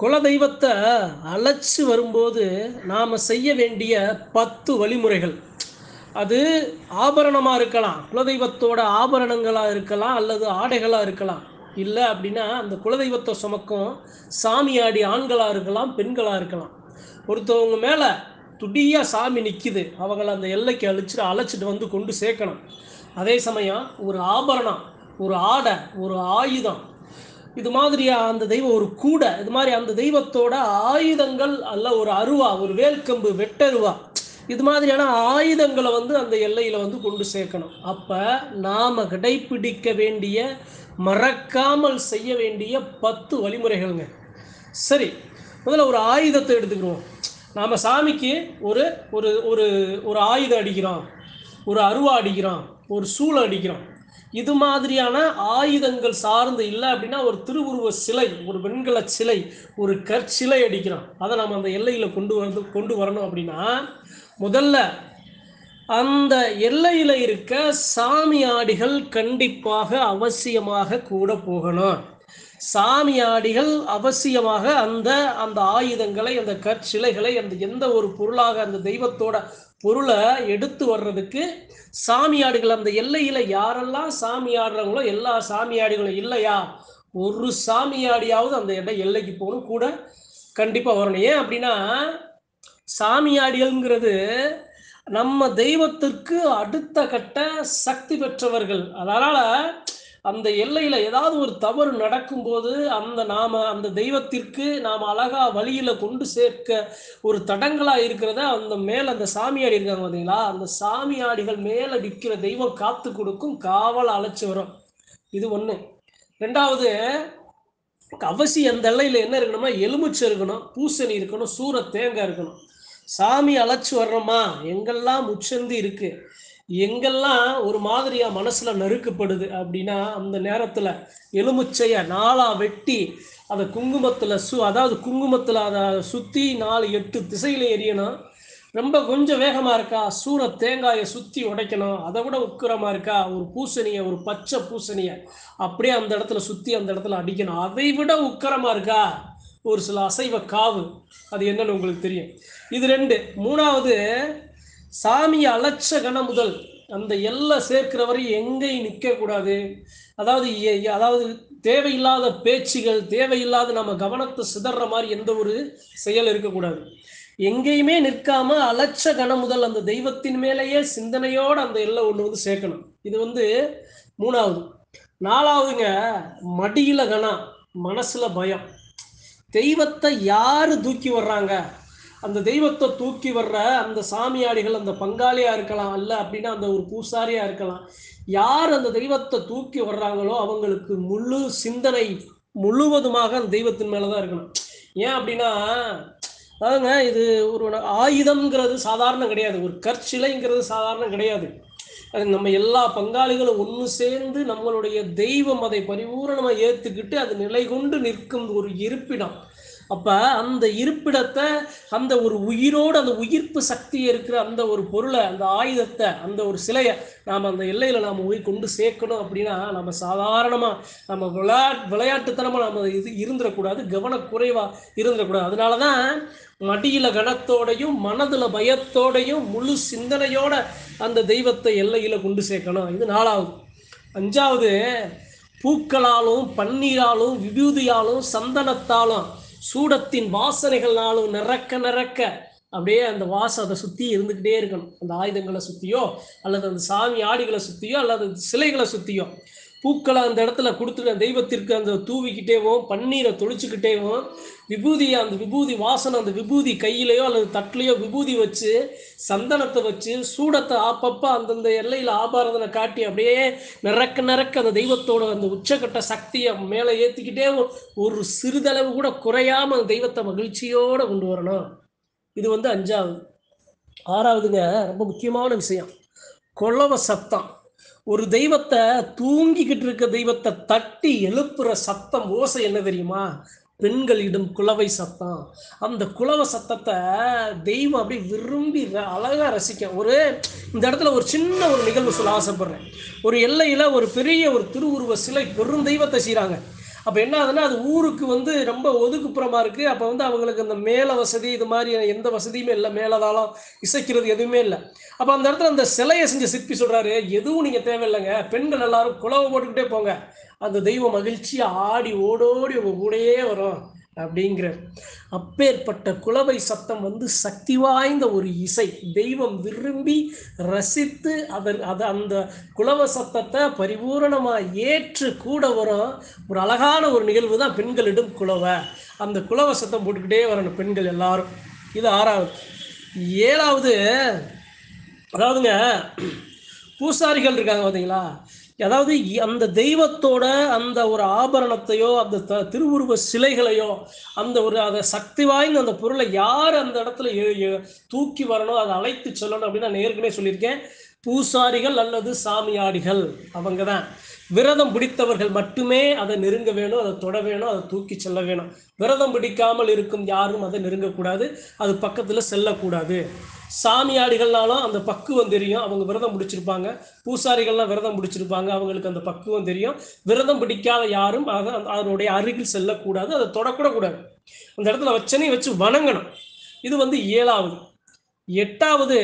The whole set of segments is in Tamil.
குலதெய்வத்தை அழைச்சி வரும்போது நாம் செய்ய வேண்டிய பத்து வழிமுறைகள் அது ஆபரணமாக இருக்கலாம் குலதெய்வத்தோட ஆபரணங்களாக இருக்கலாம் அல்லது ஆடைகளாக இருக்கலாம் இல்லை அப்படின்னா அந்த குலதெய்வத்தை சுமக்கும் சாமியாடி ஆண்களாக இருக்கலாம் பெண்களாக இருக்கலாம் ஒருத்தவங்க மேலே துடியாக சாமி நிற்கிது அவங்கள அந்த எல்லைக்கு அழிச்சிட்டு அழைச்சிட்டு வந்து கொண்டு சேர்க்கணும் அதே சமயம் ஒரு ஆபரணம் ஒரு ஆடை ஒரு ஆயுதம் இது மாதிரியா அந்த தெய்வம் ஒரு கூடை இது மாதிரி அந்த தெய்வத்தோட ஆயுதங்கள் அல்ல ஒரு அருவா ஒரு வேல்கம்பு வெட்டருவா இது மாதிரியான ஆயுதங்களை வந்து அந்த எல்லையில் வந்து கொண்டு சேர்க்கணும் அப்போ நாம் கடைப்பிடிக்க வேண்டிய மறக்காமல் செய்ய வேண்டிய பத்து வழிமுறைகள்ங்க சரி முதல்ல ஒரு ஆயுதத்தை எடுத்துக்கிறோம் நாம் சாமிக்கு ஒரு ஒரு ஒரு ஒரு ஆயுதம் அடிக்கிறோம் ஒரு அருவா அடிக்கிறோம் ஒரு சூளை அடிக்கிறோம் இது மாதிரியான ஆயுதங்கள் சார்ந்து இல்லை அப்படின்னா ஒரு திருவுருவ சிலை ஒரு வெண்கல சிலை ஒரு கற்சிலை அடிக்கிறோம் அதை நம்ம அந்த எல்லையில் கொண்டு வந்து கொண்டு வரணும் அப்படின்னா முதல்ல அந்த எல்லையில் இருக்க சாமியாடிகள் கண்டிப்பாக அவசியமாக கூட போகணும் சாமியாடிகள் அவசியமாக அந்த அந்த ஆயுதங்களை அந்த கற்சிலைகளை அந்த எந்த ஒரு பொருளாக அந்த தெய்வத்தோட பொருளை எடுத்து வர்றதுக்கு சாமியாடுகள் அந்த எல்லையில் யாரெல்லாம் சாமி ஆடுறாங்களோ எல்லா சாமியாடிகளும் இல்லையா ஒரு சாமியாடியாவது அந்த இடம் எல்லைக்கு போகணும் கூட கண்டிப்பாக வரணும் ஏன் அப்படின்னா சாமியாடிகள்ங்கிறது நம்ம தெய்வத்திற்கு அடுத்த கட்ட சக்தி பெற்றவர்கள் அதனால் அந்த எல்லையில் ஏதாவது ஒரு தவறு நடக்கும்போது அந்த நாம அந்த தெய்வத்திற்கு நாம் அழகா வழியில் கொண்டு சேர்க்க ஒரு தடங்களாக இருக்கிறத அந்த மேலே அந்த சாமியாடி இருக்காங்க பார்த்தீங்களா அந்த சாமியாடிகள் மேலே நிற்கிற தெய்வம் காத்து கொடுக்கும் காவல் அழைச்சி வரும் இது ஒன்று ரெண்டாவது அவசியம் அந்த எல்லையில் என்ன இருக்கணுமா எலுமிச்சை இருக்கணும் பூசணி இருக்கணும் சூர தேங்காய் இருக்கணும் சாமி அழைச்சி வர்றோமா எங்கெல்லாம் முச்சந்தி இருக்கு எங்கெல்லாம் ஒரு மாதிரியா மனசுல நறுக்கப்படுது அப்படின்னா அந்த நேரத்துல எலுமிச்சைய நாளா வெட்டி அதை குங்குமத்துல சு அதாவது குங்குமத்துல அதை சுத்தி நாலு எட்டு திசையில எரியணும் ரொம்ப கொஞ்சம் வேகமா இருக்கா சூற தேங்காயை சுத்தி உடைக்கணும் அதை விட உக்கிரமா இருக்கா ஒரு பூசணியை ஒரு பச்சை பூசணியை அப்படியே அந்த இடத்துல சுத்தி அந்த இடத்துல அடிக்கணும் அதை விட உக்கிரமா இருக்கா ஒரு சில அசைவ காவு அது என்னன்னு உங்களுக்கு தெரியும் இது ரெண்டு மூணாவது சாமியை அலட்ச கண முதல் அந்த எல்லை சேர்க்கிற வரை எங்கேயும் நிற்கக்கூடாது அதாவது எ- அதாவது தேவையில்லாத பேச்சுகள் தேவையில்லாத நம்ம கவனத்தை சிதற மாதிரி எந்த ஒரு செயல் இருக்கக்கூடாது எங்கேயுமே நிற்காம அலட்ச கண முதல் அந்த தெய்வத்தின் மேலேயே சிந்தனையோட அந்த எல்லை ஒன்று வந்து சேர்க்கணும் இது வந்து மூணாவது நாலாவதுங்க மடியில கணம் மனசுல பயம் தெய்வத்தை யாரு தூக்கி வர்றாங்க அந்த தெய்வத்தை தூக்கி வர்ற அந்த சாமியாடிகள் அந்த பங்காளியா இருக்கலாம் அல்ல அப்படின்னா அந்த ஒரு பூசாரியா இருக்கலாம் யார் அந்த தெய்வத்தை தூக்கி வர்றாங்களோ அவங்களுக்கு முழு சிந்தனை முழுவதுமாக அந்த தெய்வத்தின் மேலதான் இருக்கணும் ஏன் அப்படின்னா அதாங்க இது ஒரு ஆயுதம்ங்கிறது சாதாரணம் கிடையாது ஒரு கற்சிலைங்கிறது சாதாரணம் கிடையாது அது நம்ம எல்லா பங்காளிகளும் ஒன்று சேர்ந்து நம்மளுடைய தெய்வம் அதை பரிபூரணமாக ஏற்றுக்கிட்டு அது நிலை கொண்டு நிற்கும் ஒரு இருப்பிடம் அப்ப அந்த இருப்பிடத்தை அந்த ஒரு உயிரோடு அந்த உயிர்ப்பு சக்தி இருக்கிற அந்த ஒரு பொருளை அந்த ஆயுதத்தை அந்த ஒரு சிலையை நாம் அந்த எல்லையில நாம் போய் கொண்டு சேர்க்கணும் அப்படின்னா நம்ம சாதாரணமா நம்ம விளையாட் விளையாட்டுத்தனமா நம்ம இது இருந்துடக்கூடாது கவனக்குறைவா இருந்துடக்கூடாது அதனால தான் மடியில கணத்தோடையும் மனதுல பயத்தோடையும் முழு சிந்தனையோட அந்த தெய்வத்தை எல்லையில கொண்டு சேர்க்கணும் இது நாலாவது அஞ்சாவது பூக்களாலும் பன்னீராலும் விபூதியாலும் சந்தனத்தாலும் சூடத்தின் வாசனைகள்னாலும் நிறக்க நிறக்க அப்படியே அந்த வாசம் அதை சுற்றி இருந்துக்கிட்டே இருக்கணும் அந்த ஆயுதங்களை சுற்றியோ அல்லது அந்த சாமி ஆடிகளை சுற்றியோ அல்லது சிலைகளை சுற்றியோ பூக்களை அந்த இடத்துல கொடுத்துட்டு அந்த தெய்வத்திற்கு அந்த தூவிக்கிட்டேவும் பன்னீரை தொளிச்சுக்கிட்டேவும் விபூதியை அந்த விபூதி வாசனை அந்த விபூதி கையிலையோ அல்லது தட்டிலையோ விபூதி வச்சு சந்தனத்தை வச்சு சூடத்தை அப்பப்போ அந்தந்த எல்லையில் ஆபாரதனை காட்டி அப்படியே நிறக்க நிறக்க அந்த தெய்வத்தோட அந்த உச்சக்கட்ட சக்தியை மேலே ஏற்றிக்கிட்டே ஒரு சிறிதளவு கூட குறையாம அந்த தெய்வத்தை மகிழ்ச்சியோட கொண்டு வரணும் இது வந்து அஞ்சாவது ஆறாவதுங்க ரொம்ப முக்கியமான விஷயம் கொலவ சத்தம் ஒரு தெய்வத்தை தூங்கிக்கிட்டு இருக்க தெய்வத்தை தட்டி எழுப்புற சத்தம் ஓசை என்ன தெரியுமா பெண்களிடம் குலவை சத்தம் அந்த குலவ சத்தத்தை தெய்வம் அப்படி விரும்பி ர- அழகா ரசிக்கும் ஒரு இந்த இடத்துல ஒரு சின்ன ஒரு நிகழ்வு சொல்ல ஆசைப்படுறேன் ஒரு எல்லையில ஒரு பெரிய ஒரு திருவுருவ சிலை பெரும் தெய்வத்தை செய்கிறாங்க அப்ப என்ன ஆகுதுன்னா அது ஊருக்கு வந்து ரொம்ப ஒதுக்குப்புறமா இருக்கு அப்ப வந்து அவங்களுக்கு அந்த மேல வசதி இது மாதிரி எந்த வசதியுமே இல்லை மேலதாளம் இசைக்கிறது எதுவுமே இல்லை அப்ப அந்த இடத்துல அந்த சிலையை செஞ்ச சிற்பி சொல்றாரு எதுவும் நீங்க தேவையில்லைங்க பெண்கள் எல்லாரும் குலவை போட்டுக்கிட்டே போங்க அந்த தெய்வம் மகிழ்ச்சியா ஆடி ஓடோடி உங்க கூடயே வரும் அப்படிங்கிற அப்பேற்பட்ட குலவை சத்தம் வந்து சக்தி வாய்ந்த ஒரு இசை தெய்வம் விரும்பி ரசித்து அதன் அது அந்த குலவ சத்தத்தை பரிபூரணமா ஏற்று கூட வரும் ஒரு அழகான ஒரு நிகழ்வு தான் பெண்களிடம் குலவை அந்த குலவ சத்தம் போட்டுக்கிட்டே வரணும் பெண்கள் எல்லாரும் இது ஆறாவது ஏழாவது அதாவதுங்க பூசாரிகள் இருக்காங்க பார்த்தீங்களா அதாவது இ- அந்த தெய்வத்தோட அந்த ஒரு ஆபரணத்தையோ அந்த த திருவுருவ சிலைகளையோ அந்த ஒரு அதை சக்தி வாய்ந்த அந்த பொருளை யார் அந்த இடத்துல எ- எ- தூக்கி வரணும் அதை அழைத்து செல்லணும் அப்படின்னு நான் ஏற்கனவே சொல்லியிருக்கேன் பூசாரிகள் அல்லது சாமியாடிகள் அவங்க தான் விரதம் பிடித்தவர்கள் மட்டுமே அதை நெருங்க வேணும் அதை தொட வேணும் அதை தூக்கி செல்ல வேணும் விரதம் பிடிக்காமல் இருக்கும் யாரும் அதை நெருங்கக்கூடாது அது பக்கத்தில் செல்லக்கூடாது சாமியாடிகள்னாலும் அந்த பக்குவம் தெரியும் அவங்க விரதம் பிடிச்சிருப்பாங்க பூசாரிகள்லாம் விரதம் பிடிச்சிருப்பாங்க அவங்களுக்கு அந்த பக்குவம் தெரியும் விரதம் பிடிக்காத யாரும் அதை அதனுடைய அருகில் செல்லக்கூடாது அதை தொடக்கூட கூடாது அந்த இடத்துல வச்சனே வச்சு வணங்கணும் இது வந்து ஏழாவது எட்டாவது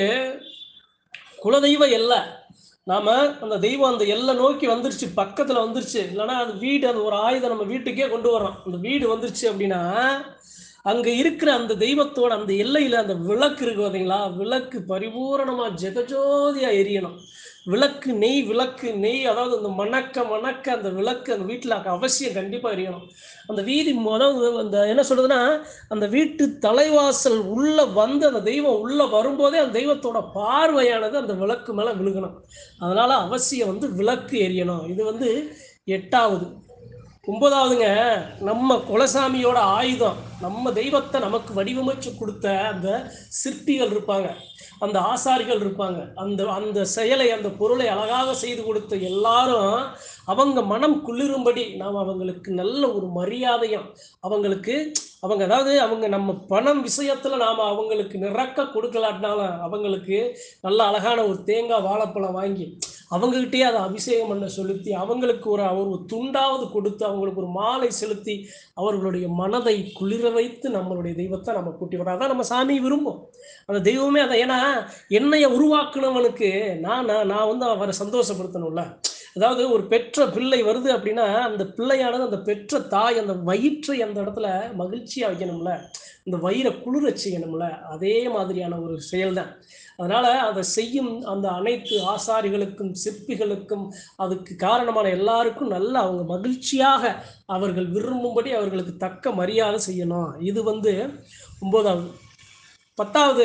குலதெய்வ எல்லை நாம அந்த தெய்வம் அந்த எல்லை நோக்கி வந்துருச்சு பக்கத்துல வந்துருச்சு இல்லைன்னா அது வீடு அந்த ஒரு ஆயுதம் நம்ம வீட்டுக்கே கொண்டு வர்றோம் அந்த வீடு வந்துருச்சு அப்படின்னா அங்க இருக்கிற அந்த தெய்வத்தோட அந்த எல்லையில அந்த விளக்கு இருக்கு பார்த்தீங்களா விளக்கு பரிபூரணமா ஜெகஜோதியா எரியணும் விளக்கு நெய் விளக்கு நெய் அதாவது அந்த மணக்க மணக்க அந்த விளக்கு அந்த வீட்டில் அவசியம் கண்டிப்பாக எரியணும் அந்த வீதி மொ- அதாவது அந்த என்ன சொல்றதுன்னா அந்த வீட்டு தலைவாசல் உள்ள வந்து அந்த தெய்வம் உள்ள வரும்போதே அந்த தெய்வத்தோட பார்வையானது அந்த விளக்கு மேலே விழுகணும் அதனால அவசியம் வந்து விளக்கு எரியணும் இது வந்து எட்டாவது ஒன்பதாவதுங்க நம்ம குலசாமியோட ஆயுதம் நம்ம தெய்வத்தை நமக்கு வடிவமைச்சு கொடுத்த அந்த சிற்பிகள் இருப்பாங்க அந்த ஆசாரிகள் இருப்பாங்க அந்த அந்த செயலை அந்த பொருளை அழகாக செய்து கொடுத்த எல்லாரும் அவங்க மனம் குளிரும்படி நாம் அவங்களுக்கு நல்ல ஒரு மரியாதையும் அவங்களுக்கு அவங்க அதாவது அவங்க நம்ம பணம் விஷயத்துல நாம அவங்களுக்கு நிறக்க கொடுக்கலாட்டினாலும் அவங்களுக்கு நல்ல அழகான ஒரு தேங்காய் வாழைப்பழம் வாங்கி அவங்ககிட்டயே அதை அபிஷேகம் பண்ண செலுத்தி அவங்களுக்கு ஒரு ஒரு துண்டாவது கொடுத்து அவங்களுக்கு ஒரு மாலை செலுத்தி அவர்களுடைய மனதை குளிர வைத்து நம்மளுடைய தெய்வத்தை நம்ம கூட்டி வரோம் அதான் நம்ம சாமி விரும்பும் அந்த தெய்வமே அதை ஏன்னா என்னைய உருவாக்குனவனுக்கு நான் நான் நான் வந்து அவரை சந்தோஷப்படுத்தணும்ல அதாவது ஒரு பெற்ற பிள்ளை வருது அப்படின்னா அந்த பிள்ளையானது அந்த பெற்ற தாய் அந்த வயிற்றை அந்த இடத்துல மகிழ்ச்சியா வைக்கணும்ல இந்த வயிறை குளிர செய்யணும்ல அதே மாதிரியான ஒரு செயல்தான் அதனால அதை செய்யும் அந்த அனைத்து ஆசாரிகளுக்கும் சிற்பிகளுக்கும் அதுக்கு காரணமான எல்லாருக்கும் நல்ல அவங்க மகிழ்ச்சியாக அவர்கள் விரும்பும்படி அவர்களுக்கு தக்க மரியாதை செய்யணும் இது வந்து ஒன்பதாவது பத்தாவது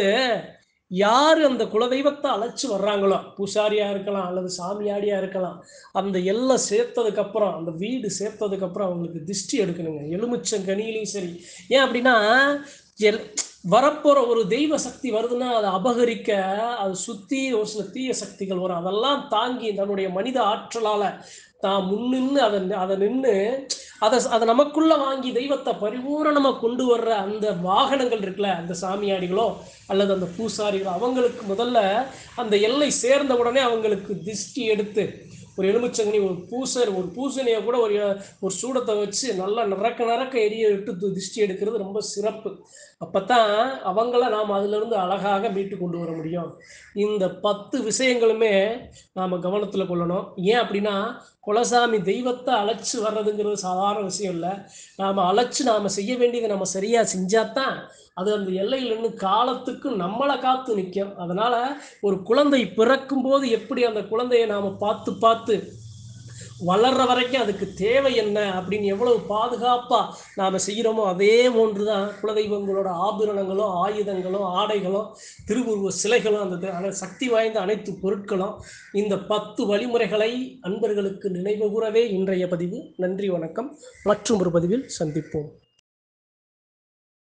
யார் அந்த குலதெய்வத்தை அழைச்சு வர்றாங்களோ பூசாரியா இருக்கலாம் அல்லது சாமியாடியா இருக்கலாம் அந்த எல்லாம் சேர்த்ததுக்கு அப்புறம் அந்த வீடு சேர்த்ததுக்கு அப்புறம் அவங்களுக்கு திஷ்டி எடுக்கணுங்க எலுமிச்சங்கனியிலையும் சரி ஏன் அப்படின்னா எல் வரப்போற ஒரு தெய்வ சக்தி வருதுன்னா அதை அபகரிக்க அது சுத்தி ஒரு சில தீய சக்திகள் வரும் அதெல்லாம் தாங்கி தன்னுடைய மனித ஆற்றலால தான் முன்னின்னு அதை அதை நின்று அதை அதை நமக்குள்ள வாங்கி தெய்வத்தை பரிபூரணமா கொண்டு வர்ற அந்த வாகனங்கள் இருக்குல்ல அந்த சாமியாடிகளோ அல்லது அந்த பூசாரிகளோ அவங்களுக்கு முதல்ல அந்த எல்லை சேர்ந்த உடனே அவங்களுக்கு திஷ்டி எடுத்து ஒரு எலுமிச்சங்கனி ஒரு பூசர் ஒரு பூசணியை கூட ஒரு ஒரு சூடத்தை வச்சு நல்லா நிறக்க நிறக்க எரிய விட்டு து- திஷ்டி எடுக்கிறது ரொம்ப சிறப்பு அப்பதான் அவங்கள நாம் அதிலிருந்து அழகாக மீட்டு கொண்டு வர முடியும் இந்த பத்து விஷயங்களுமே நாம் கவனத்தில் கொள்ளணும் ஏன் அப்படின்னா குலசாமி தெய்வத்தை அழைச்சு வர்றதுங்கிறது சாதாரண விஷயம் இல்லை நாம் அழைச்சு நாம் செய்ய வேண்டியதை நம்ம சரியாக செஞ்சாதான் அது அந்த எல்லையில் நின்று காலத்துக்கு நம்மளை காத்து நிற்கும் அதனால ஒரு குழந்தை பிறக்கும் போது எப்படி அந்த குழந்தையை நாம் பார்த்து பார்த்து வளர்ற வரைக்கும் அதுக்கு தேவை என்ன அப்படின்னு எவ்வளவு பாதுகாப்பா நாம செய்கிறோமோ அதே போன்று தான் குலதெய்வங்களோட ஆபரணங்களும் ஆயுதங்களும் ஆடைகளும் திருவுருவ சிலைகளும் அந்த தி- அன- சக்தி வாய்ந்த அனைத்து பொருட்களும் இந்த பத்து வழிமுறைகளை அன்பர்களுக்கு நினைவு கூறவே இன்றைய பதிவு நன்றி வணக்கம் மற்றும் ஒரு பதிவில் சந்திப்போம்